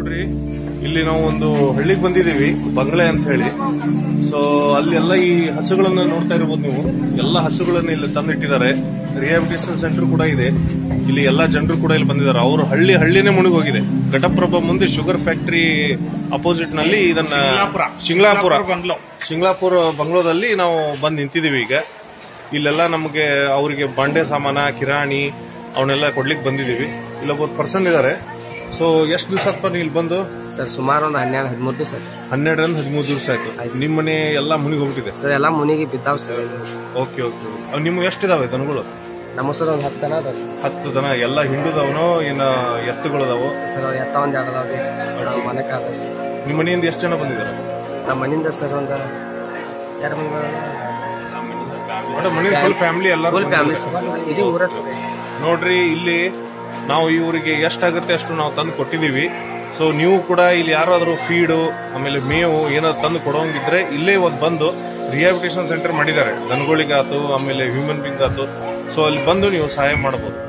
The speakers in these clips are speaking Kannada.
ನೋಡ್ರಿ ಇಲ್ಲಿ ನಾವು ಒಂದು ಹಳ್ಳಿಗೆ ಬಂದಿದೀವಿ ಬಂಗ್ಲೆ ಅಂತ ಹೇಳಿ ಸೊ ಅಲ್ಲಿ ಎಲ್ಲ ಈ ಹಸುಗಳನ್ನ ನೋಡ್ತಾ ಇರ್ಬೋದು ನೀವು ಎಲ್ಲ ಹಸುಗಳನ್ನ ಇಲ್ಲಿ ತಂದಿಟ್ಟಿದ್ದಾರೆ ರಿಹಾಬಿಟೇಷನ್ ಸೆಂಟರ್ ಕೂಡ ಇದೆ ಇಲ್ಲಿ ಎಲ್ಲಾ ಜನರು ಕೂಡ ಇಲ್ಲಿ ಬಂದಿದ್ದಾರೆ ಅವರು ಹಳ್ಳಿ ಹಳ್ಳಿನೇ ಮುಳುಗೋಗಿದೆ ಘಟಪ್ರಭಾ ಮುಂದೆ ಶುಗರ್ ಫ್ಯಾಕ್ಟರಿ ಅಪೋಸಿಟ್ ನಲ್ಲಿ ಇದನ್ನ ಶಿಂಗ್ಲಾಪುರ ಶಿಂಗ್ಲಾಪುರ ಬಂಗ್ಲೋದಲ್ಲಿ ನಾವು ಬಂದು ನಿಂತಿದೀವಿ ಈಗ ಇಲ್ಲೆಲ್ಲ ನಮಗೆ ಅವರಿಗೆ ಬಂಡೆ ಸಾಮಾನ ಕಿರಾಣಿ ಅವನ್ನೆಲ್ಲ ಕೊಡ್ಲಿಕ್ಕೆ ಬಂದಿದೀವಿ ಇಲ್ಲೊಬ್ಬ ಪರ್ಸನ್ ಇದಾರೆ ಸೊ ಎಷ್ಟು ದಿವಸ ಆತ್ಪ ನೀವು ಇಲ್ಲಿ ಬಂದು ಸರ್ ಸುಮಾರು ಒಂದು ಹನ್ನೆರಡು ಹದಿಮೂರು ದಿವಸ ಹನ್ನೆರಡರಿಂದ ಹದಿಮೂರು ದಿವಸ ಆಯ್ತು ನಿಮ್ಮ ಮನೆ ಎಲ್ಲ ಮುನಿಗೆ ಹೋಗ್ಬಿಟ್ಟಿದೆ ಸರ್ ಎಲ್ಲ ಮುನಿಗೆ ಬಿದ್ದಾವ್ ಸರ್ ಓಕೆ ಓಕೆ ಅವ್ ನಿಮ್ಮ ಎಷ್ಟಿದಾವೆ ದನಗಳು ನಮ್ಮ ಸರ್ ಒಂದು ಹತ್ತು ದನ ಅದಾವ ಸರ್ ಹತ್ತು ದನ ಎಲ್ಲ ಹಿಂಡುದವನೋ ಏನ ಎತ್ತುಗಳದಾವೋ ಸರ್ ಅವ್ ಎತ್ತ ಒಂದು ಎರಡು ಅದಾವ್ರಿ ನಾವು ಮನೆಗೆ ಅದಾವ ಸರ್ ನಿಮ್ಮ ಮನೆಯಿಂದ ಎಷ್ಟು ಜನ ಬಂದಿದ್ದಾರೆ ನಮ್ಮ ಮನೆಯಿಂದ ಸರ್ ಒಂದು ಎರಡು ಮಂದಿ ಒಟ್ಟು ಮನೆ ಫುಲ್ ಫ್ಯಾಮಿಲಿ ಎಲ್ಲ ಫುಲ್ ಫ್ಯಾಮಿಲಿ ಸರ್ ಇಡೀ ಊರ ಸರ್ ನೋಡ್ರಿ ಇಲ್ಲಿ ನಾವು ಇವರಿಗೆ ಎಷ್ಟಾಗುತ್ತೆ ಅಷ್ಟು ನಾವು ತಂದು ಕೊಟ್ಟಿದೀವಿ ಸೊ ನೀವು ಕೂಡ ಇಲ್ಲಿ ಯಾರಾದರೂ ಫೀಡು ಆಮೇಲೆ ಮೇವು ಏನಾದ್ರು ತಂದು ಕೊಡೋಂಗಿದ್ರೆ ಇಲ್ಲೇ ಇವತ್ತು ಬಂದು ರಿಹಾಬಿಟೇಷನ್ ಸೆಂಟರ್ ಮಾಡಿದ್ದಾರೆ ದನಗಳಿಗಾತು ಆಮೇಲೆ ಹ್ಯೂಮನ್ ಬೀಂಗ್ ಆತು ಸೊ ಅಲ್ಲಿ ಬಂದು ನೀವು ಸಹಾಯ ಮಾಡಬಹುದು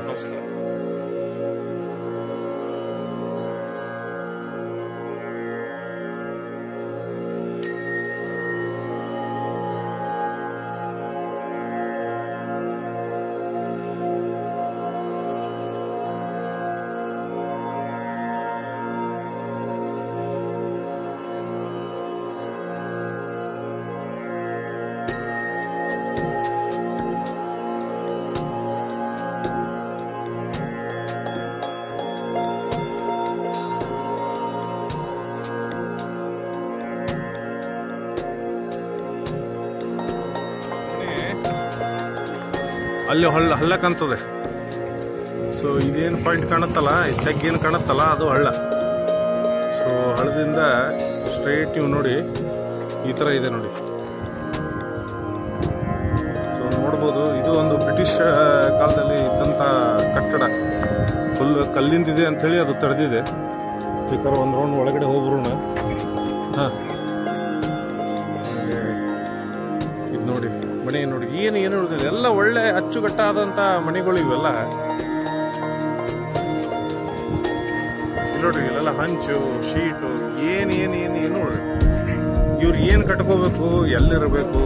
ಅಲ್ಲಿ ಹಳ್ಳ ಹಳ್ಳ ಕಾಣ್ತದೆ ಸೊ ಇದೇನು ಪಾಯಿಂಟ್ ಕಾಣುತ್ತಲ್ಲ ಈ ತೆಗ್ ಏನು ಕಾಣುತ್ತಲ್ಲ ಅದು ಹಳ್ಳ ಸೊ ಹಳ್ಳದಿಂದ ಸ್ಟ್ರೈಟ್ ನೀವು ನೋಡಿ ಈ ತರ ಇದೆ ನೋಡಿ ಸೊ ನೋಡ್ಬೋದು ಇದು ಒಂದು ಬ್ರಿಟಿಷ್ ಆ, ಕಾಲದಲ್ಲಿ ಇದ್ದಂತ ಕಟ್ಟಡ ಫುಲ್ ಕಲ್ಲಿಂದಿದೆ ಅಂತ ಹೇಳಿ ಅದು ತಡೆದಿದೆ ಬೇಕಾದ್ರೆ ಒಂದು ರೌಂಡ್ ಒಳಗಡೆ ಹೋಗ್ಬರೋಣ ಹಾ ಇದು ನೋಡಿ ಮನೆ ನೋಡಿ ಏನು ಏನು ಉಳಿದಿದೆ ಎಲ್ಲ ಒಳ್ಳೆ ಅಚ್ಚುಕಟ್ಟಾದಂತ ಮನೆಗಳು ಇವೆಲ್ಲ ಇಲ್ಲಿ ನೋಡ್ರಿ ಇಲ್ಲೆಲ್ಲ ಹಂಚು ಶೀಟು ಏನ್ ಏನ್ ಏನ್ ಏನು ನೋಡ್ರಿ ಇವ್ರು ಏನ್ ಕಟ್ಕೋಬೇಕು ಎಲ್ಲಿರಬೇಕು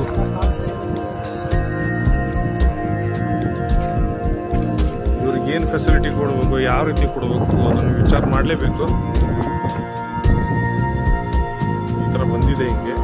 ಇವ್ರಿಗೆ ಏನ್ ಫೆಸಿಲಿಟಿ ಕೊಡಬೇಕು ಯಾವ ರೀತಿ ಕೊಡಬೇಕು ಅದನ್ನು ವಿಚಾರ ಮಾಡಲೇಬೇಕು ಈ ತರ ಬಂದಿದೆ ಹಿಂಗೆ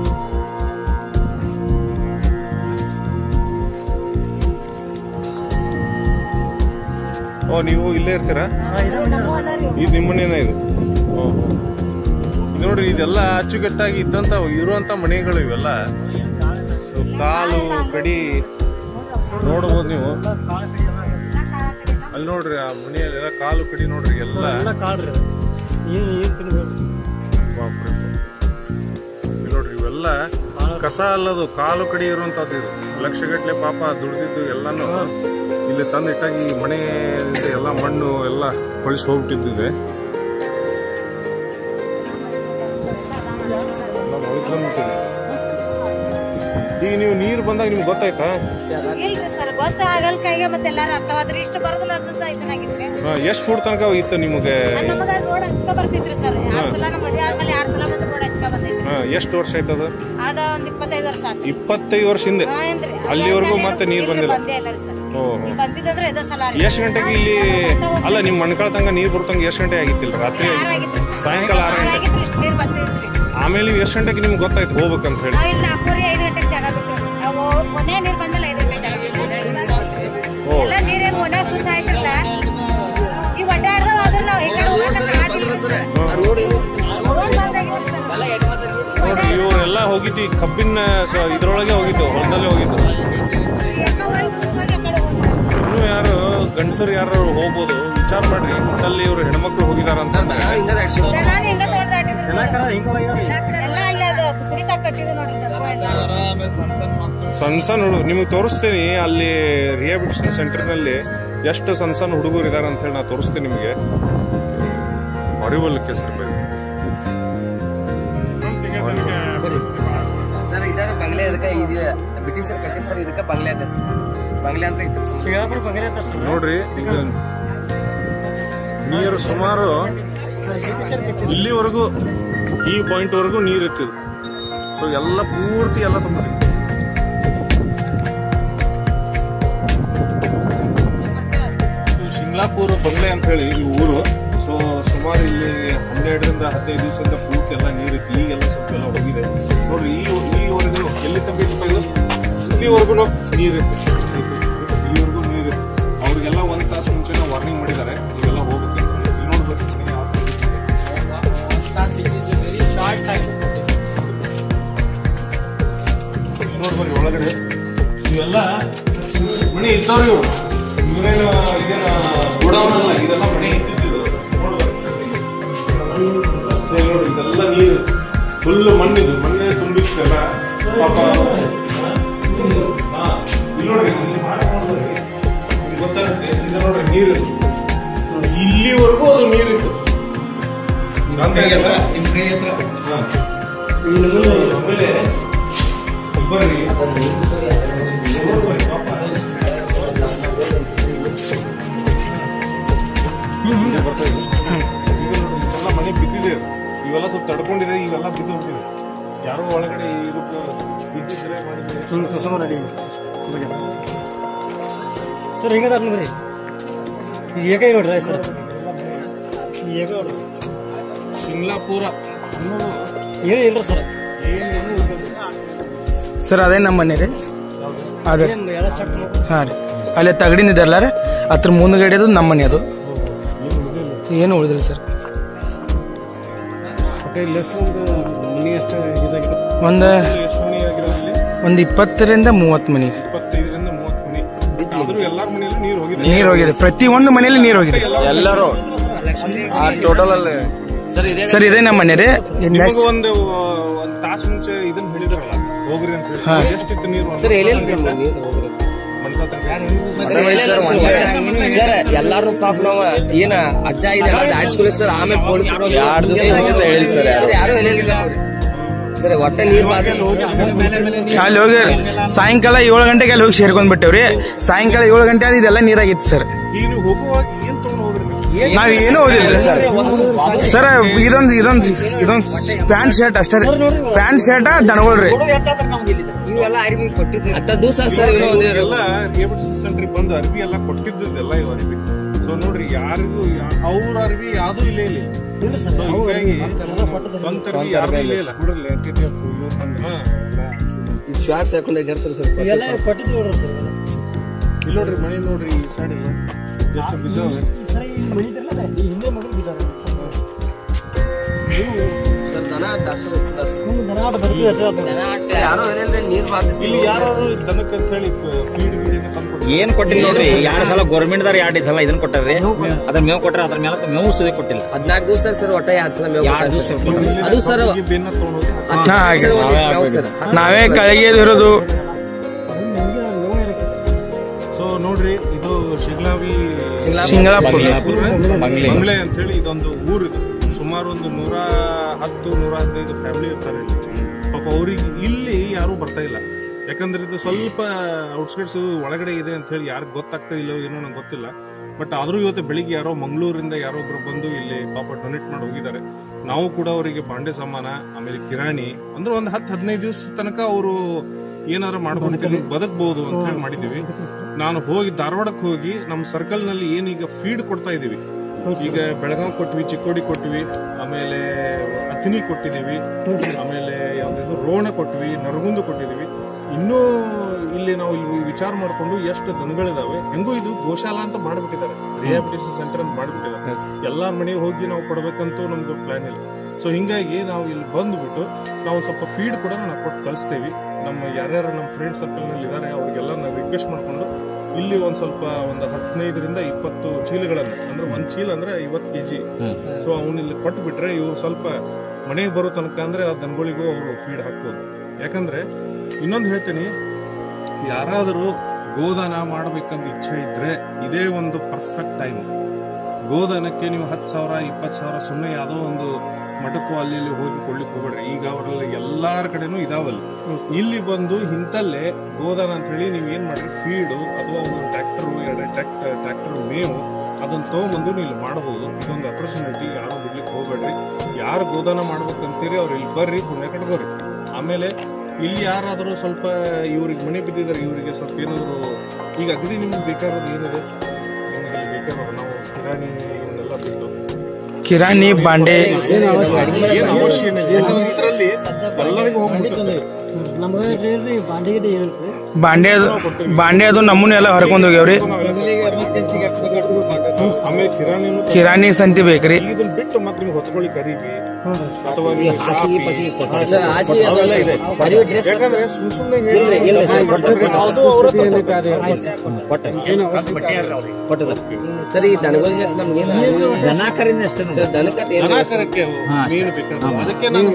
ಓ ನೀವು ಇಲ್ಲೇ ಇರ್ತೀರಾ ಇದು ನಿಮ್ಮ ಮನೇನ ಇದು ಓಹೋ ಇದು ನೋಡ್ರಿ ಇದೆಲ್ಲ ಅಚ್ಚುಕಟ್ಟಾಗಿ ಇದ್ದಂತ ಇರುವಂತ ಮನೆಗಳು ಇವೆಲ್ಲ So, ಕಾಲು ಕಡಿ ನೋಡ್ಬೋದು ನೀವು ಅಲ್ಲಿ ನೋಡ್ರಿ ಆ ಮನೆಯಲ್ಲೆಲ್ಲ ಕಾಲು ಕಡಿ ನೋಡ್ರಿ ಎಲ್ಲ ಕಾಡ್ರಿ ಏನ್ ಏನ್ ತಿನ್ಬೇಕು ಬಾಪ್ರೆ ಇಲ್ಲಿ ನೋಡ್ರಿ ಇವೆಲ್ಲ ಕಸ ಅಲ್ಲದು ಕಾಲು ಕಡಿ ಇರುವಂತದ್ದು ಇದು ಲಕ್ಷಗಟ್ಲೆ ಪಾಪ ದುಡ್ದಿದ್ದು ಎಲ್ಲಾನು ಇಲ್ಲಿ ತಂದಿಟ್ಟಾಗಿ ಈ ಮನೆ ಎಲ್ಲ ಮಣ್ಣು ಎಲ್ಲ ಕೊಳಿಸಿ ಹೋಗ್ಬಿಟ್ಟಿದ್ದಿದೆ ಎಲ್ಲ ಒಳಗ್ ಬಂದ್ಬಿಟ್ಟಿದೆ. ಈಗ ನೀವು ನೀರು ಬಂದಾಗ ನಿಮ್ಗೆ ಗೊತ್ತಾಯ್ತಾ ಇಲ್ರಿ ಸರ್ ಗೊತ್ತಾಗಲ್ ಕೈಗೆ ಮತ್ತೆ ಎಲ್ಲಾರು ಅರ್ಥವಾದ್ರಿ ಇಷ್ಟು ಬರೋದಿಲ್ಲ ಅಂತ ಇದನ್ನಾಗಿದ್ರಿ ಎಷ್ಟು ಫುಟ್ ತನಕ ಇತ್ತು ನಿಮಗೆ ನಮಗ ರೋಡ್ ಹಚ್ಕ ಬರ್ತಿದ್ರಿ ಸರ್ ಎರಡ್ ಸಲ ನಮ್ಮ ಮದ್ವೆ ಆದ್ಮೇಲೆ ಎರಡ್ ಸಲ ಬಂದು ರೋಡ್ ಹಚ್ಕ ಬಂದಿದ್ರಿ ಎಷ್ಟು ವರ್ಷ ಆಯ್ತದ ಅದ ಒಂದ್ ಇಪ್ಪತ್ತೈದು ವರ್ಷ ಆತ್ರಿ ಇಪ್ಪತ್ತೈದು ವರ್ಷ ಹಿಂದೆ ಹಾ ಏನ್ರಿ ಅಲ್ಲಿವರೆಗೂ ಮತ್ತೆ ನೀರ್ ಬಂದಿಲ್ಲ ಬಂದೇ ಇಲ್ಲ ರೀ ಸರ್ ಓಹೋ ನೀವ್ ಬಂದಿದ್ದಂದ್ರೆ ಇದ ಸಲ ರೀ ಎಷ್ಟು ಗಂಟೆಗೆ ಇಲ್ಲಿ ಅಲ್ಲ ನಿಮ್ ಮಣ್ಕಾಳ ತನಕ ನೀರ್ ಬರ್ತಂಗ ಎಷ್ಟು ಗಂಟೆ ಆಗಿತ್ತಿಲ್ಲ ರಾತ್ರಿ ಆರ್ ಆಗಿತ್ರಿ ಸರ್. ಸಾಯಂಕಾಲ ಆರು ಗಂಟೆ ಆಗಿತ್ರಿ ಇಷ್ಟು ನೀರ್ ಬರ್ತಿದ್ರಿ ಆಮೇಲೆ ನೀವು ಎಷ್ಟು ಗಂಟೆಗೆ ನಿಮ್ಗೆ ಗೊತ್ತಾಯ್ತು ಹೋಗ್ಬೇಕಂತ ಹೇಳಿ ನಾವ್ ಇಲ್ಲಿ ನಾಲ್ಕೂವರೆ ಐದು ಗಂಟೆಗೆ ಜಾಗ ಬಿಟ್ಟು ನಾವು ಮೊನ್ನೆ ನೀರ್ ಬಂದಲ್ಲ ಐದು ಗಂಟೆಗೆ ಜಾಗ ಬಿಟ್ಟು ಎಲ್ಲ ನೀರೇನ್ ಮೊನ್ನೆ ಸುತ್ತ ಆಯ್ತಿಲ್ಲ ಈ ಒಡ್ಡಾಡ್ದವ ಆದ್ರೆ ನಾವು ಈ ಕಡೆ ಹೋಗಕ್ಕೆ ಆಗಿಲ್ಲ. ರೋಡ್ ಬಂದಾಗಿತ್ತು ಸರ್. ನೋಡ್ರಿ ಇವರೆಲ್ಲ ಹೋಗಿದ್ದು ಈ ಕಬ್ಬಿನ ಸ- ಇದ್ರೊಳಗೆ ಹೋಗಿದ್ದು ಹೊಲದಲ್ಲೇ ಹೋಗಿದ್ದು ಎಷ್ಟೋ ಹೋಗಿ ಕೂತ್ಕೊಂಡು ಆ ಕಡೆ ಹೋಗ್ತಾರೆ. ಇನ್ನು ಯಾರು ಗಂಡಸರು ಯಾರು ಹೋಗ್ಬೋದು ವಿಚಾರ ಮಾಡ್ರಿ ಅಲ್ಲಿ ಇವ್ರು ಹೆಣ್ಮಕ್ಳು ಹೋಗಿದಾರ ಅಂತ ದನ ಹಿಂಗ ತೊಳ್ದಾಟಿದ್ರು ಸರ್. ಎಲ್ಲ ಅಲ್ಲಿ ಅದು ಕುರಿತಾಗ ಕಟ್ಟಿದ್ರು ನೋಡ್ರಿ ದನ ಎಲ್ಲ. ಸಣ್ಣ ಸಣ್ಣ ಹುಡುಗ ನಿಮಗೆ ತೋರಿಸ್ತೀನಿ ಅಲ್ಲಿ ರಿಹಾಬಿಟೇಷನ್ ಸೆಂಟರ್ನಲ್ಲಿ ಎಷ್ಟು ಸಣ್ಣ ಸಣ್ಣ ಹುಡುಗರು ಇದಾರೆ ಅಂತ ಹೇಳಿ ನಾ ತೋರಿಸ್ತೀನಿ ನಿಮಗೆ ಹೊರಿಬಲ್ ಕೇಸರಿ ಬೈ ಸರ್ ಇದಾರ ಬಂಗ್ಲೆ ಅದಕ್ಕೆ ಇದು ಬ್ರಿಟಿಷರ್ ಕಟ್ಟಿದ್ ಸರ್ ಇದಕ್ಕೆ ಬಂಗ್ಲೆ ಅದ ಸರ್ ಬಂಗ್ಲೆ ಅಂತ ಇತ್ತು ಸರ್ ಶಿಂಗಾಪುರ ಬಂಗಲೆ ಅಂತ ನೋಡ್ರಿ ಇದು ನೀರು ಸುಮಾರು ಇಲ್ಲಿವರೆಗೂ ಈ ಪಾಯಿಂಟ್ ವರೆಗೂ ನೀರ್ ಇತ್ತಿದು ಸೊ ಎಲ್ಲ ಪೂರ್ತಿ ಎಲ್ಲ ತುಂಬಿದೆ ಇದು ಶಿಂಗ್ಲಾಪುರ ಬಂಗ್ಲೆ ಅಂತ ಹೇಳಿ ಈ ಊರು ಸೊ ಸುಮಾರು ಇಲ್ಲಿ ಹನ್ನೆರಡರಿಂದ ಹದಿನೈದು ದಿವಸದಿಂದ ಪೂರ್ತಿ ಎಲ್ಲ ನೀರಿತ್ತು ಈಗೆಲ್ಲ ಸ್ವಲ್ಪ ಎಲ್ಲ ಹೋಗಿದೆ ನೋಡ್ರಿ ಈ ಈವರೆಗೂ ಎಲ್ಲಿ ತನಕ ಇತ್ತು ಇದು ಇಲ್ಲಿವರೆಗೂ ನೀರಿತ್ತು ಇಲ್ಲಿವರೆಗೂ ನೀರಿತ್ತು ಅವ್ರಿಗೆಲ್ಲ ಒಂದ್ ತಾಸು ಮುಂಚೆನೆ ವಾರ್ನಿಂಗ್ ಮಾಡಿದ್ದಾರೆ ನೀವೆಲ್ಲ ಹೋಗ್ಬೇಕು ಅಂತ ಹೇಳಿ. ಇಲ್ಲಿ ನೋಡ್ಬೇಕು ಮನೆ ಯಾವ ಥರ ಇದೆ. ಇಲ್ಲಿ ನೋಡ್ಬರ್ರಿ ಒಳಗಡೆ ಇವೆಲ್ಲ ಮಣಿ ಇದ್ದವ್ರು ಇವ್ರು ಇವ್ರೇನು ಇದೇನ ಗೋಡೌನ್ ಅಲ್ಲ ಇದೆಲ್ಲ ಮನೆ ಇದ್ದಿದ್ದು ನೋಡ್ಬರ್ರಿ ಇಲ್ಲಿ ನೋಡ್ರಿ ಇದೆಲ್ಲ ನೀರು ಫುಲ್ ಮಣ್ಣಿದು ಮಣ್ಣೆ ತುಂಬಿಷ್ಟೆಲ್ಲ ಪಾಪ ಹಾ, ಇಲ್ಲಿ ನೋಡ್ರಿ ಇಲ್ಲಿ ಮಾಡಿ ನೋಡ್ಬರ್ರಿ. ನಿಮ್ಗೆ ಗೊತ್ತಾಗುತ್ತೆ ಇದು ನೋಡ್ರಿ ನೀರು ಇಲ್ಲಿವರೆಗೂ ಅದು ನೀರಿತ್ತು ನಿಮ್ ಕೈ ಹತ್ರ ಹಾ. ಆಮೇಲೆ ಬರ್ರಿ ಹಿಂಗೆ ಬರ್ತಾ ಇದೆ. ಈಗ ನೋಡ್ರಿ, ಇದೆಲ್ಲ ಮನೆ ಬಿದ್ದಿದೆ ಇವೆಲ್ಲ ಸ್ವಲ್ಪ ತಡ್ಕೊಂಡಿದೆ ಇವೆಲ್ಲ ಬಿದ್ದು ಹೋಗ್ತಿದೆ ಯಾರೋ ಒಳಗಡೆ ಇದಕ್ಕೆ ಬಿದ್ದಿದ್ರೆ ಮಾಡಿದ್ರೆ ಹಿಂಗೆ ಹೊಸ ರೆಡಿ ಸರ್ ಹೆಂಗದ ನೋಡ್ರಿ ಇದು ಏಕೈ ನೋಡ್ರಿ ಸರ್ ಈ ಏಕ ನೋಡ್ರಿ ಶಿಂಗ್ಲಾಪುರ ಏನು ಇಲ್ರಿ ಸರ್ ಏನೇನು ಸರ್ ಅದೇ ನಮ್ಮ ಮನೆ ರೀ ಅದೇ ಏನು ಎಲ್ಲ ಚೆಕ್ ಮಾಡಿ ಹಾಂ ರೀ ಅಲ್ಲೇ ತಗಡಿನಿದೆಲ್ಲ ರೀ ಅದ್ರ ಮುಂದ್ಗಡೆ ಅದು ನಮ್ಮ ಮನೆ ಅದು ಏನು ಉಳಿದಿಲ್ಲ ಸರ್ ಒಟ್ಟು ಇಲ್ಲಿ ಎಷ್ಟು ಒಂದು ಮನೆ ಎಷ್ಟು ಇದಾಗಿದೆ ಒಂದು ಎಷ್ಟು ಮನೆ ಆಗಿರೋದು ಇಲ್ಲಿ ಒಂದು ಇಪ್ಪತ್ತರಿಂದ ಮೂವತ್ತು ಮನೆ ಇಪ್ಪತ್ತೈದರಿಂದ ಮೂವತ್ತು ಮನೆ ಆದ್ರೂ ಎಲ್ಲಾರ ಮನೆಯಲ್ಲೂ ನೀರು ಹೋಗಿದೆ ನೀರು ಹೋಗಿದೆ ಪ್ರತಿ ಒಂದು ಮನೆಯಲ್ಲಿ ನೀರು ಹೋಗಿದೆ ಎಲ್ಲರೂ ಟೋಟಲ್ ಅಲ್ಲಿ ಸರ್ ಇದೇ ಸರ್ ಇದೇ ನಮ್ಮ ಮನೆ ರೀ ನಿಮಗೂ ನೆಕ್ಸ್ಟ್ ಒಂದು ಒಂದ್ ತಾಸು ಮುಂಚೆ ಇದನ್ನ ಹೇಳಿದ್ರಲ್ಲ ಹೋಗ್ರಿ ಅಂತ ಹೇಳಿ ಎಷ್ಟಿತ್ತು ನೀರು ಸರ್ ಎಲ್ಲೆಲ್ಲಿ ನೀರು ಹೋಗ್ರಿ ಮಣ್ಕ ತನಕ ಸರ್ ಹೇಳಿಲ್ಲ ಸರ್ ಒಳ್ಳೆ- ಸರ್ ಎಲ್ಲಾರು ಪಾಪ ನಾವು ಏನ ಅಜ್ಜ ಇದೆಲ್ಲ ದಾಯಿಸ್ಕೊಳ್ಳಿ ಸರ್ ಆಮೇಲೆ ಪೊಲೀಸರು ಎರಡು ದಿವಸ ಮುಂಚೆ ಹೇಳಿಲ್ಲ ಸರ್ ಯಾರು. ಸರ್ ಯಾರು ಹೇಳಿಲ್ಲ ನೋಡ್ರಿ. ಸರ್ ಒಟ್ಟ ನೀರ್ ಬಾದ್ರೆ ಅಲ್ಲಿ ಹೋಗಿ ಸಾಯಂಕಾಲ ಏಳು ಗಂಟೆಗೆ ಅಲ್ಲಿ ಹೋಗಿ ಸೇರ್ಕೊಂಡ್ಬಿಟ್ಟೇವ್ರಿ ಸಾಯಂಕಾಲ ಏಳು ಗಂಟೆ ಆದ ಇದೆಲ್ಲ ನೀರಾಗಿತ್ತು ಸರ್ ಈಗ ನೀವು ಹೋಗುವಾಗ ಏನ್ ತಗೊಂಡು ಹೋಗ್ರಿ ನೀವು ನಾವ್ ಏನೂ ಓದಿಲ್ಲ ಸರ್ ಸರ್ ಇದೊಂದು ಇದೊಂದು ಇದೊಂದು ಪ್ಯಾಂಟ್ ಶರ್ಟ್ ಅಷ್ಟೇ ರೀ ಪ್ಯಾಂಟ್ ಶರ್ಟ್ ದನಗಳ್ರಿ ಇವೆಲ್ಲ ಅರಿವಿ ಕೊಟ್ಟಿದ್ದೀವಿ ಹತ್ತ ದಿವಸ ಸರ್ ಏನೋ ಒಂದೇ ಎಲ್ಲ ರಿಹಬಿಲಿಟೇಷನ್ ಸೆಂಟ್ರಿಗೆ ಬಂದು ಅರ್ಬಿ ಎಲ್ಲ ಕೊಟ್ಟಿದ್ದೆಲ್ಲ ಇವ್ ಅರ್ಬಿ ಸೊ ನೋಡ್ರಿ ಯಾರಿಗೂ ಯಾ- ಅವ್ರ ಅರ್ಬಿ ಯಾವ್ದು ಇಲ್ಲೇ ಇಲ್ಲ ಇಲ್ಲ ಸರ್ So ಹಿಂಗಾಗಿ ಸ್ವಂತ ಅರ್ಬಿ ಯಾರ್ದು ಇಲ್ಲೇ ಇಲ್ಲ ಹಾ. ಶಾರ್ಟ್ಸ್ ಹಾಕೊಂಡು ಇರ್ತಾರೆ ಸರ್ ಇವೆಲ್ಲ ಕೊಟ್ಟಿದ್ದು ನೋಡ್ರಿ ಸರ್ ಇವೆಲ್ಲ. ಇಲ್ಲಿ ನೋಡ್ರಿ ಮನೆ ನೋಡ್ರಿ ಈ ಸೈಡ್ ಎಲ್ಲ ಎಷ್ಟು ಬಿದ್ದಾವೆ ಈ ಸರಿ ಇಲ್ಲಿ ಮನೆ ಇದ್ರಲ್ಲ ಈ ಹಿಂದೆ ಮಗಳು ಬಿದ್ದಾರೆ ಸರ್ ದನ ದಾಟ್ಸೋದು ಹಚ್ಚಿಲ್ಲ ಸರ್. ಸುಮ್ಮನೆ ದನ ಆಟ ಬದುಕಿದೆ ಸರ್ ಅದು. ಸರ್ ಯಾರೋ ಹೇಳಿದ್ರೆ ನೀರ್ ಬಾದ್ರೆ ಇಲ್ಲಿ ಯಾರಾದ್ರು ದನಕ್ಕೆ ಅಂತ ಹೇಳಿ ಫೀಡ್ ಗೀಡ್ ತಂದು ಕೊಡ್ತಾರೆ ಏನ್ ಕೊಟ್ಟಿಲ್ಲ ನೋಡ್ರಿ ಎರಡ್ ಸಲ ಗೌರ್ಮೆಂಟ್ ದಾರ ಎರಡ್ ಸಲ ಇದನ್ನ ಕೊಟ್ಟಾರ್ರಿ ಅದ್ರ ಮೇವ್ ಕೊಟ್ಟಾರ ಅದ್ರ ಮೇಲೆ ಮೇವು ಸುದಿ ಕೊಟ್ಟಿಲ್ಲ ಹದಿನಾಲ್ಕು ದಿವಸ ಸರ್ ಒಟ್ಟ ಎರಡ್ ಸಲ ಮೇವು ಎರಡ್ ದಿವಸ ಕೊಟ್ಟಾರೆ. ಅದು ಸರ್ ಈ ಬೆನ್ನ ತಗೊಂಡೋಗಿ ಹತ್ತು ಹಾ, ಹಾಗೆ. ದಿವ್ಸ ಒಂದು ಮೇವು ಸರ್. ನಾವೇ ಕಳಗೆದಿರೋದು ಅದು ನಿಮ್ಗೆ ನೋವು ಇರಕ್ಕೆ. ಸೊ ನೋಡ್ರಿ ಇದು ಶಿಗ್ಲಾವಿ ಶಿಂಗಳಾಪುರ ಬಂಗ್ಲೆ ಅಂತ ಹೇಳಿ ಇದೊಂದು ಊರು ಇದು ಸುಮಾರು ಒಂದು ನೂರ ಹತ್ತು ನೂರ ಹದಿನೈದು ಫ್ಯಾಮಿಲಿ ಇರ್ತಾರೆ ಇಲ್ಲಿ ಪಾಪ ಅವ್ರಿಗೆ ಇಲ್ಲಿ ಯಾರು ಬರ್ತಾ ಇಲ್ಲ ಯಾಕಂದ್ರೆ ಇದು ಸ್ವಲ್ಪ ಔಟ್ಸ್ಕಟ್ಸ್ ಒಳಗಡೆ ಇದೆ ಅಂತ ಹೇಳಿ ಯಾರಿಗೆ ಗೊತ್ತಾಗ್ತಾ ಇಲ್ಲೋ ಏನೋ ನಂಗೆ ಗೊತ್ತಿಲ್ಲ ಬಟ್ ಆದ್ರೂ ಇವತ್ತು ಬೆಳಿಗ್ಗೆ ಯಾರೋ ಮಂಗಳೂರಿಂದ ಯಾರೋ ಒಬ್ರು ಬಂದು ಇಲ್ಲಿ ಪಾಪ ಡೊನೇಟ್ ಮಾಡಿ ಹೋಗಿದ್ದಾರೆ ನಾವು ಕೂಡ ಅವರಿಗೆ ಬಾಂಡೆ ಸಾಮಾನ ಆಮೇಲೆ ಕಿರಾಣಿ ಅಂದ್ರೆ ಒಂದು ಹತ್ತು ಹದಿನೈದು ದಿವಸ ತನಕ ಅವರು ಏನಾರ ಮಾಡ್ಕೊಂಡು ಬದುಕಬಹುದು ಅಂತ ಹೇಳಿ ಮಾಡಿದೀವಿ ನಾನು ಹೋಗಿ ಧಾರವಾಡಕ್ಕೆ ಹೋಗಿ ನಮ್ಮ ಸರ್ಕಲ್ ನಲ್ಲಿ ಏನೀಗ ಫೀಡ್ ಕೊಡ್ತಾ ಇದೀವಿ ಈಗ ಬೆಳಗಾವ್ ಕೊಟ್ವಿ ಚಿಕ್ಕೋಡಿ ಕೊಟ್ವಿ ಆಮೇಲೆ ಅತಿನಿ ಕೊಟ್ಟಿದೀವಿ ಆಮೇಲೆ ಯಾವ್ದು ರೋಣ ಕೊಟ್ವಿ ನರಗುಂದ ಕೊಟ್ಟಿದೀವಿ ಇನ್ನೂ ಇಲ್ಲಿ ನಾವು ಇಲ್ಲಿ ವಿಚಾರ ಮಾಡ್ಕೊಂಡು ಎಷ್ಟು ದನಗಳಿದಾವೆ ಹೆಂಗೂ ಇದು ಗೋಶಾಲಾ ಅಂತ ಮಾಡ್ಬಿಟ್ಟಿದ್ದಾರೆ ರಿಹಾಬಿಲಿಟೇಷನ್ ಸೆಂಟರ್ ಅಂತ ಮಾಡ್ಬಿಟ್ಟಿದ್ದಾರೆ ಎಲ್ಲಾರ ಮನೆಗೆ ಹೋಗಿ ನಾವು ಕೊಡ್ಬೇಕಂತೂ ನಮ್ದು ಪ್ಲಾನ್ ಇಲ್ಲ ಸೊ ಹಿಂಗಾಗಿ ನಾವು ಇಲ್ಲಿ ಬಂದ್ಬಿಟ್ಟು ನಾವು ಸ್ವಲ್ಪ ಫೀಡ್ ಕೂಡ ನಾವು ಕೊಟ್ಟು ಕಳಿಸ್ತೇವೆ ನಮ್ಮ ಯಾರ್ಯಾರು ನಮ್ಮ ಫ್ರೆಂಡ್ ಸರ್ಕಲ್ ನಲ್ಲಿ ಇದ್ದಾರೆ ಅವ್ರಿಗೆಲ್ಲ ನಾವು ರಿಕ್ವೆಸ್ಟ್ ಮಾಡ್ಕೊಂಡು ಇಲ್ಲಿ ಒಂದ್ ಸ್ವಲ್ಪ ಒಂದು ಹದಿನೈದರಿಂದ ಇಪ್ಪತ್ತು ಚೀಲಗಳನ್ನ ಅಂದ್ರೆ ಒಂದ್ ಚೀಲ ಅಂದ್ರೆ ಐವತ್ತು ಕೆಜಿ ಸೊ ಅವನ್ನ ಇಲ್ಲಿ ಕೊಟ್ಟು ಬಿಟ್ರೆ ಇವ್ರು ಸ್ವಲ್ಪ ಮನೆಗೆ ಬರೋ ತನಕ ಅಂದ್ರೆ ಆ ದನಗಳಿಗೂ ಅವರು ಫೀಡ್ ಹಾಕ್ಬೋದು ಯಾಕಂದ್ರೆ ಇನ್ನೊಂದು ಹೇಳ್ತೀನಿ ಯಾರಾದರೂ ಗೋದಾನ ಮಾಡ್ಬೇಕಂತ ಇಚ್ಛೆ ಇದ್ರೆ ಇದೇ ಒಂದು ಪರ್ಫೆಕ್ಟ್ ಟೈಮ್ ಗೋದಾನಕ್ಕೆ ನೀವು ಹತ್ತು ಸಾವಿರ ಇಪ್ಪತ್ತು ಸಾವಿರ ಸುಮ್ಮನೆ ಯಾವುದೋ ಒಂದು ಮಠಕ್ಕೂ ಅಲ್ಲಿ ಇಲ್ಲಿ ಹೋಗಿ ಕೊಳ್ಳಿಕ್ ಹೋಗ್ಬೇಡ್ರಿ ಈಗ ಅವರೆಲ್ಲ ಎಲ್ಲಾರ ಕಡೆನೂ ಇದಾವಲ್ಲಿ ಇಲ್ಲಿ ಬಂದು ಇಂತಲ್ಲೇ ಗೋದಾನ ಅಂತ ಹೇಳಿ ನೀವು ಏನ್ ಮಾಡ್ರಿ ಫೀಡು ಅಥವಾ ಒಂದು ಟ್ರ್ಯಾಕ್ಟರ್ ಎರಡು ಟ್ರ್ಯಾಕ್ಟರ್ ಟ್ರ್ಯಾಕ್ಟರ್ ಮೇವು ಅದನ್ನ ತಗೊಂಬಂದು ನೀವು ಇಲ್ಲಿ ಮಾಡಬಹುದು ಇದೊಂದು ಅಪರ್ಚುನಿಟಿ ಯಾರು ಬಿಡ್ಲಿಕ್ಕೆ ಹೋಗ್ಬೇಡ್ರಿ ಯಾರು ಗೋದಾನ ಮಾಡ್ಬೇಕಂತೀರಿ ಅವ್ರು ಇಲ್ಲಿ ಬರ್ರಿ ಪುಣ್ಯ ಕಟ್ಕೋರಿ ಆಮೇಲೆ ಇಲ್ಲಿ ಯಾರಾದರೂ ಸ್ವಲ್ಪ ಇವ್ರಿಗೆ ಮನೆ ಬಿದ್ದಿದ್ದಾರೆ ಇವರಿಗೆ ಸ್ವಲ್ಪ ಏನಾದ್ರು ಈಗ ಅಗದಿ ನಿಮ್ಗೆ ಬೇಕಾಗಿರೋದು ಏನಿದೆ ನಿಮ್ಗೆ ಇಲ್ಲಿ ಬೇಕಾಗಿರೋದು ನಾವು ಕಿರಾಣಿ ಇವನ್ನೆಲ್ಲ ಬಿಟ್ಟು ಕಿರಾಣಿ ಬಾಂಡೆ ಏನು ಅವಶ್ಯ ಏನಿದೆ ಇದರಲ್ಲಿ ಎಲ್ಲರಿಗೂ ಹೋಗ್ಬಿಡುತ್ತೆ ನಮ್ಗೆ ಹೇಳ್ರಿ ಬಾಂಡೆಗೆ ಹೇಳ್ರಿ ಬಾಂಡೆ ಅದು ಬಾಂಡೆ ಅದು ನಮ್ಮನ್ನ ಎಲ್ಲ ಹರ್ಕೊಂಡ್ ಹೋಗ್ಯಾವ್ರಿ ಆಮೇಲೆ ಕಿರಾಣಿನೂ ಕಿರಾಣಿ ಸಂತಿ ಬೇಕ್ರಿ ಈಗ ಇದನ್ನ ಬಿಟ್ಟು ಮತ್ತೆ ನಿಮ್ಗೆ ಹೊತ್ಕೊಳ್ಳಿ ಕರೀಬಿ ಅಥವಾ ನಿಮ್ಗೆ ಚಾ ಹಾಸಿಗೆ ಪೀ. ಪಸಿಗೆ ಕೊಡ್ತಾರೆ. ಸರ್ ಆಚೆ ಅವೆಲ್ಲ ಇದೆ ಅರಿವು ಡ್ರೆಸ್ ಯಾಕಂದ್ರೆ ಸುಮ್ ಸುಮ್ನೆ ಹೇಳ್ರಿ ಅದು ಅವ್ರ ಹತ್ರ ಕೊಟ್ಟೆ ಕೊಟ್ಟದ ಸರ್ ಈ ದನಗಳಿಗೆ ಅಷ್ಟು ನಮ್ಗೆ ಏನು ಅರಿವು ಇಲ್ಲ. ದನ ಕರಿಂದ ಅಷ್ಟೇ ನೋಡಿ. ಸರ್ ದನಕ್ಕೆ ಏನು ದನಕರಕ್ಕೆ ಮೇವು ಬೇಕಾದ್ರೆ ಅದಕ್ಕೆ ನಾನು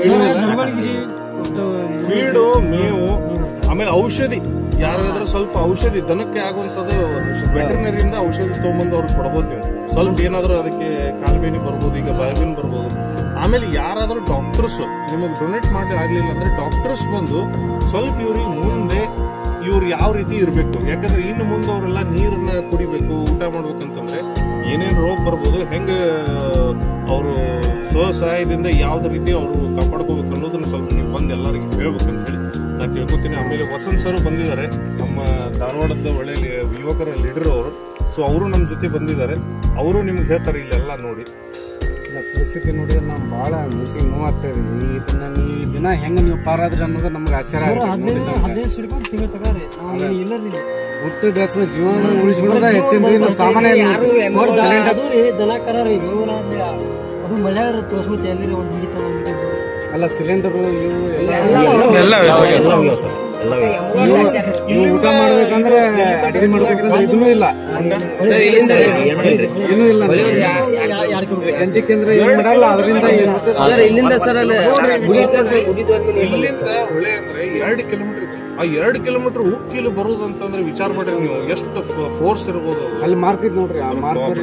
ಫೀಡು ಮೇವು ಆಮೇಲೆ ಔಷಧಿ ಯಾರಾದ್ರೂ ಸ್ವಲ್ಪ ಔಷಧಿ ದನಕ್ಕೆ ಆಗುವಂತದ್ದು ವೆಟರ್ನರಿಯಿಂದ ಔಷಧಿ ತಗೊಂಬಂದು ಅವ್ರಿಗೆ ಕೊಡ್ಬೋದು ನೀವು ಸ್ವಲ್ಪ ಏನಾದ್ರೂ ಅದಕ್ಕೆ ಕಾಲ್ಬೇನಿ ಬರ್ಬೋದು ಈಗ ಬಾಯಬೇನಿ ಬರ್ಬೋದು ಆಮೇಲೆ ಯಾರಾದ್ರೂ ಡಾಕ್ಟರ್ಸ್ ನಿಮಗೆ ಡೊನೇಟ್ ಮಾಡಿ ಆಗ್ಲಿಲ್ಲ ಅಂದ್ರೆ ಡಾಕ್ಟರ್ಸ್ ಬಂದು ಸ್ವಲ್ಪ ಇವ್ರಿಗೆ ಮುಂದೆ ಇವ್ರು ಯಾವ ರೀತಿ ಇರಬೇಕು ಯಾಕಂದ್ರೆ ಇನ್ನು ಮುಂದೆ ಅವರೆಲ್ಲ ನೀರನ್ನ ಕುಡಿಬೇಕು ಊಟ ಮಾಡ್ಬೇಕಂತಂದ್ರೆ ಏನೇನ್ ರೋಗ ಬರ್ಬೋದು ಹೆಂಗ ಅವರು ಸ್ವಸಹಾಯದಿಂದ ಯಾವ್ದು ರೀತಿ ಅವರು ಕಾಪಾಡ್ಕೋಬೇಕು ಅನ್ನೋದನ್ನ ಸ್ವಲ್ಪ ನೀವು ಬಂದು ಎಲ್ಲರಿಗೂ ಹೇಳ್ಬೇಕಂತ ಹೇಳಿ ನಾ ಕೇಳ್ಕೊತೀನಿ ಆಮೇಲೆ ವಸಂತ್ ಸರ್ ಬಂದಿದ್ದಾರೆ ನಮ್ಮ ಧಾರವಾಡದ ಒಳ್ಳೆ ಯುವಕರ ಲೀಡರ್ ಅವರು ಸೊ ಅವರು ನಮ್ಮ ಜೊತೆ ಬಂದಿದ್ದಾರೆ ಅವರು ನಿಮ್ಗೆ ಹೇಳ್ತಾರೆ ಇಲ್ಲೆಲ್ಲ ನೋಡಿ ಪರಿಸ್ಥಿತಿ ನೋಡಿದ್ರೆ ನಾವು ಬಹಳ ಮಿಸಿಂಗ್ ನೋವಾಗ್ತಾ ಇದೀವಿ ಇದನ್ನ ನೀವು ಈ ದಿನ ಹೆಂಗ ನೀವು ಪಾರಾದ್ರಿ ಅನ್ನೋದು ನಮ್ಗೆ ಆಶ್ಚರ್ಯ ಆಗುತ್ತೆ ಹದಿನೈದು ನೋಡಿದಾಗ. ಹದಿನೈದು ಸಿಡ್ಕೊಂಡು ತಿಂಗಳು ತಗೋರಿ ನಾವು ಇಲ್ಲಿ ಇಲ್ಲರಿ ಹುಟ್ಟು ಡ್ರೆಸ್ ಜೀವನ ಉಳಿಸ್ಬಿಡೋದ ಹೆಚ್ಚಿನ ಇನ್ನು ಸಾಮಾನ್ಯ ನೋಡಿ ಅದು ರೀ ದನ ಕರ ರೀ ಮೇವನ ಅದು ಮಳೆ ತೋರ್ಸ್ಬಿಟ್ಟು ಎಲ್ಲಿ ಒಂದು ಹಿಡಿತಾವ ಅಲ್ಲ ಸಿಲಿಂಡರ್ ಇವು ಎಲ್ಲ ಎಲ್ಲ ಎಲ್ಲ ಹೋಗ್ಯಾವ ಸರ್. ಎಲ್ಲ ಹೋಗ್ಯಾವ. ಇವು ಊಟ ಮಾಡ್ಬೇಕಂದ್ರೆ ಅಡಿಗೆ ಮಾಡ್ಬೇಕಂದ್ರೆ ಇದನ್ನೂ ಇಲ್ಲ ಸರ್ ಇಲ್ಲಿಂದ ಏನ್ ಮಾಡಿದ್ರಿ ಏನೂ ಇಲ್ಲ ಬರೀ ಒಂದು ಯಾ- ಯಾ- ಗಂಜಿ ಕೇಂದ್ರ ಏನ್ ಮಾಡಲ್ಲ ಅದರಿಂದ ಏನು ಸರ್ ಇಲ್ಲಿಂದ ಸರ್ ಅಲ್ಲಿ ಗುಡಿ ತನಕ ಗುಡಿ ತನಕ ನೀವು ಬನ್ನಿ ಇಲ್ಲಿಂದ ಹೊಳೆ ಅಂದ್ರೆ ಎರಡು ಕಿಲೋಮೀಟರ್ ಇದೆ ಆ ಎರಡು ಕಿಲೋಮೀಟರ್ ಉಕ್ಕಿಲು ಬರೋದು ಅಂತಂದ್ರೆ ವಿಚಾರ ಮಾಡ್ರಿ ನೀವು ಎಷ್ಟು ಫೋರ್ಸ್ ಇರ್ಬೋದು ಅದು. ಅಲ್ಲಿ ಮಾರ್ಕ್ ಇದ್ ನೋಡ್ರಿ ಆ ಮಾರ್ಕ್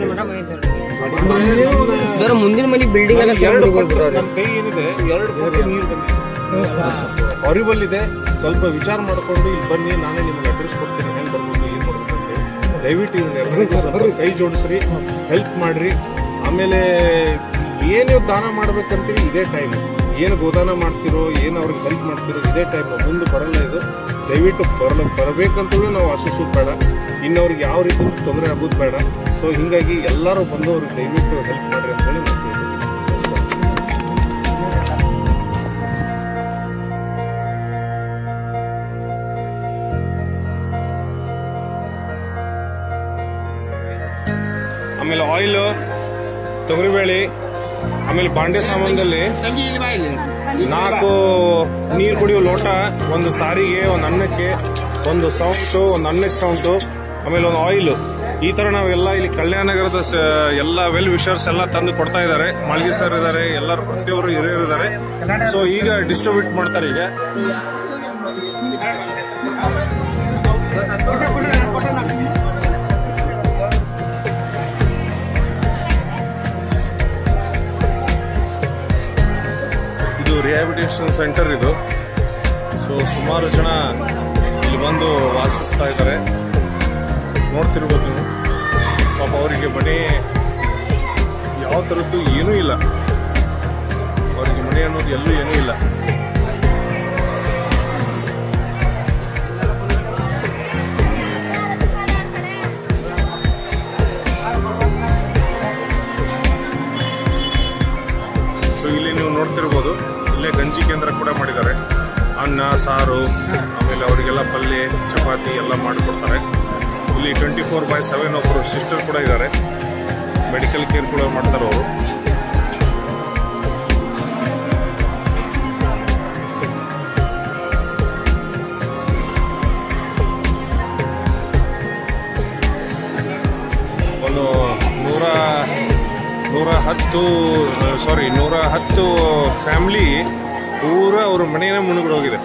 ಸರ್ ಮುಂದಿನ ಮನಿ ಬಿಲ್ಡಿಂಗ್ ಎಲ್ಲ ಎರಡು ಸೌಂಡ್ ಪಟ್ಟು ನನ್ನ ಕೈ ಏನಿದೆ ಎರಡು ಪಟ್ಟು ನೀರು ಬಂದಿದೆ ಹಾರಿಬಲ್ ಇದೆ ಸ್ವಲ್ಪ ವಿಚಾರ ಮಾಡ್ಕೊಂಡು ಇಲ್ಲಿ ಬನ್ನಿ ನಾನೇ ನಿಮ್ಗೆ ಅಡ್ರೆಸ್ ಕೊಡ್ತೀನಿ ಹೆಂಗ್ ಬರ್ಬೋದು ಏನ್ ಮಾಡ್ಬೇಕು ಅಂತ ಹೇಳಿ. ದಯವಿಟ್ಟು ಇವ್ನ ಎಲ್ಲರಿಗೂ ಸ್ವಲ್ಪ ಕೈ ಜೋಡಿಸ್ರಿ ಹೆಲ್ಪ್ ಮಾಡ್ರಿ ಆಮೇಲೆ ಏನು ದಾನ ಮಾಡ್ಬೇಕಂತೀರಿ ಇದೇ ಟೈಮ್ ಏನು ಗೋದಾನ ಮಾಡ್ತಿರೋ ಏನು ಅವ್ರಿಗೆ ಹೆಲ್ಪ್ ಮಾಡ್ತಿರೋ ಇದೇ ಟೈಮ್ ಮುಂದೆ ಬರಲ್ಲ ಇದು ದಯವಿಟ್ಟು ಬರಲ್ಲ ಬರಬೇಕಂತಲೂ ನಾವು ಆಶಿಸೋದು ಬೇಡ ಇನ್ನವ್ರಿಗೆ ಯಾವ ರೀತಿ ತೊಂದರೆ ಆಗೋದು ಬೇಡ ಸೊ ಹಿಂಗಾಗಿ ಎಲ್ಲರೂ ಬಂದವ್ರಿಗೆ ದಯವಿಟ್ಟು ಹೆಲ್ಪ್ ಮಾಡ್ರಿ ಅಂತ ಹೇಳಿ ನಾನು ಕೇಳ್ತೀನಿ ಆಮೇಲೆ ಆಯಿಲ್ ತೊಗರಿಬೇಳೆ ಆಮೇಲೆ ಬಾಂಡೆ ಸಾಮಾನಲ್ಲಿ ನಾಲ್ಕು ನೀರು ಕುಡಿಯೋ ಲೋಟ ಒಂದು ಸಾರಿಗೆ ಒಂದು ಅನ್ನಕ್ಕೆ ಒಂದು ಸೌಂಟು ಒಂದು ಅನ್ನಕ್ಕೆ ಸೌಂಟು ಆಮೇಲೆ ಒಂದು ಆಯಿಲ್ ಈ ತರ ನಾವೆಲ್ಲ ಇಲ್ಲಿ ಕಲ್ಯಾಣ ನಗರದ ಸ- ಎಲ್ಲ ವೆಲ್ ವಿಷರ್ಸ್ ಎಲ್ಲ ತಂದು ಕೊಡ್ತಾ ಇದ್ದಾರೆ ಮಾಳ್ಗಿ ಸರ್ ಇದ್ದಾರೆ ಎಲ್ಲರೂ ಪ್ರತಿಯೊಬ್ಬರು ಹಿರಿಯರು ಇದ್ದಾರೆ ಸೊ ಈಗ ಡಿಸ್ಟ್ರಿಬ್ಯೂಟ್ ಮಾಡ್ತಾರೆ ಈಗ ಇದು ರಿಹ್ಯಾಬಿಟೇಷನ್ ಸೆಂಟರ್ ಇದು ಸೊ ಸುಮಾರು ಜನ ಇಲ್ಲಿ ಬಂದು ವಾಸಿಸ್ತಾ ಇದ್ದಾರೆ ನೋಡ್ತಿರ್ಬೋದು ನೀವು ಪಾಪ ಅವರಿಗೆ ಮನೆ ಯಾವ ಥರದ್ದು ಏನೂ ಇಲ್ಲ ಅವರಿಗೆ ಮನೆ ಅನ್ನೋದು ಎಲ್ಲೂ ಏನೂ ಇಲ್ಲ ಸೊ ಇಲ್ಲಿ ನೀವು ನೋಡ್ತಿರ್ಬೋದು ಇಲ್ಲೇ ಗಂಜಿ ಕೇಂದ್ರ ಕೂಡ ಮಾಡಿದ್ದಾರೆ ಅನ್ನ ಸಾರು ಆಮೇಲೆ ಅವರಿಗೆಲ್ಲ ಪಲ್ಯ ಚಪಾತಿ ಎಲ್ಲ ಮಾಡಿಕೊಡ್ತಾರೆ ಇಲ್ಲಿ ಟ್ವೆಂಟಿ ಫೋರ್ ಬೈ ಸೆವೆನ್ ಒಬ್ಬರು ಸಿಸ್ಟರ್ ಕೂಡ ಇದ್ದಾರೆ ಮೆಡಿಕಲ್ ಕೇರ್ ಕೂಡ ಮಾಡ್ತಾರೆ ಅವರು ಒಂದು ನೂರ ನೂರ ಹತ್ತು ಸಾರಿ ನೂರ ಹತ್ತು ಫ್ಯಾಮಿಲಿ ಪೂರ ಅವ್ರ ಮನೆಯ ಮುಳುಗೋಗಿದೆ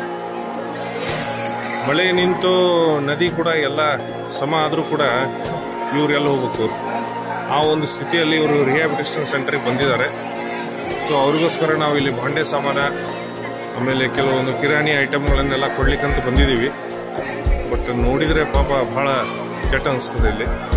ಮಳೆ ನಿಂತು ನದಿ ಕೂಡ ಎಲ್ಲ ಸಮ ಆದರೂ ಕೂಡ ಇವರೆಲ್ಲ ಹೋಗ್ಬೇಕು ಆ ಒಂದು ಸ್ಥಿತಿಯಲ್ಲಿ ಇವರು ರಿಹ್ಯಾಬಿಟೇಷನ್ ಸೆಂಟರ್ಗೆ ಬಂದಿದ್ದಾರೆ ಸೊ ಅವ್ರಿಗೋಸ್ಕರ ನಾವು ಇಲ್ಲಿ ಭಾಂಡೆ ಸಾಮಾನ ಆಮೇಲೆ ಕೆಲವೊಂದು ಕಿರಾಣಿ ಐಟಮ್ಗಳನ್ನೆಲ್ಲ ಕೊಡ್ಲಿಕ್ಕಂತ ಬಂದಿದ್ದೀವಿ ಬಟ್ ನೋಡಿದರೆ ಪಾಪ ಬಹಳ ಕೆಟ್ಟ ಅನಿಸ್ತದೆ ಇಲ್ಲಿ